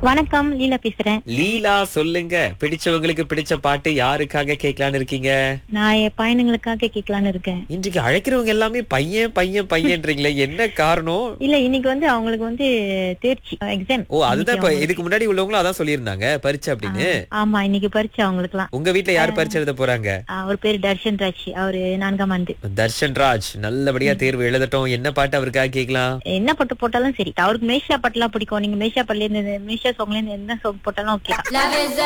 வணக்கம் லீலா பேசுறேன் லீலா சொல்லுங்க பிடிச்சவங்களுக்கு பிடிச்ச பாட்டு யாருக்காக கேட்கலான்னு இருக்கீங்க நான் என் பயணங்களுக்காக கேட்கலான்னு இருக்கேன் இன்றைக்கு அழைக்கிறவங்க எல்லாமே பையன் பையன் பையன்றீங்களே என்ன காரணம் இல்ல இன்னைக்கு வந்து அவங்களுக்கு வந்து தேர்ச்சி எக்ஸாம் ஓ அதுதான் இப்ப இதுக்கு முன்னாடி உள்ளவங்களும் அதான் சொல்லியிருந்தாங்க பரீட்சை அப்படின்னு ஆமா இன்னைக்கு பரிச்சு அவங்களுக்குலாம் உங்க வீட்ல யார் பரீட்சை எழுத போறாங்க அவர் பேரு தர்ஷன் ராஜ் அவரு நான்காம் ஆண்டு தர்ஷன் ராஜ் நல்லபடியா தேர்வு எழுதட்டும் என்ன பாட்டு அவருக்காக கேட்கலாம் என்ன பாட்டு போட்டாலும் சரி அவருக்கு மேஷா பாட்டுலாம் பிடிக்கும் நீங்க மேஷா பாட்டுல இருந்து மேஷா சாங்ல இருந்து என்ன சாங் போட்டாலும் ஓகே Love is a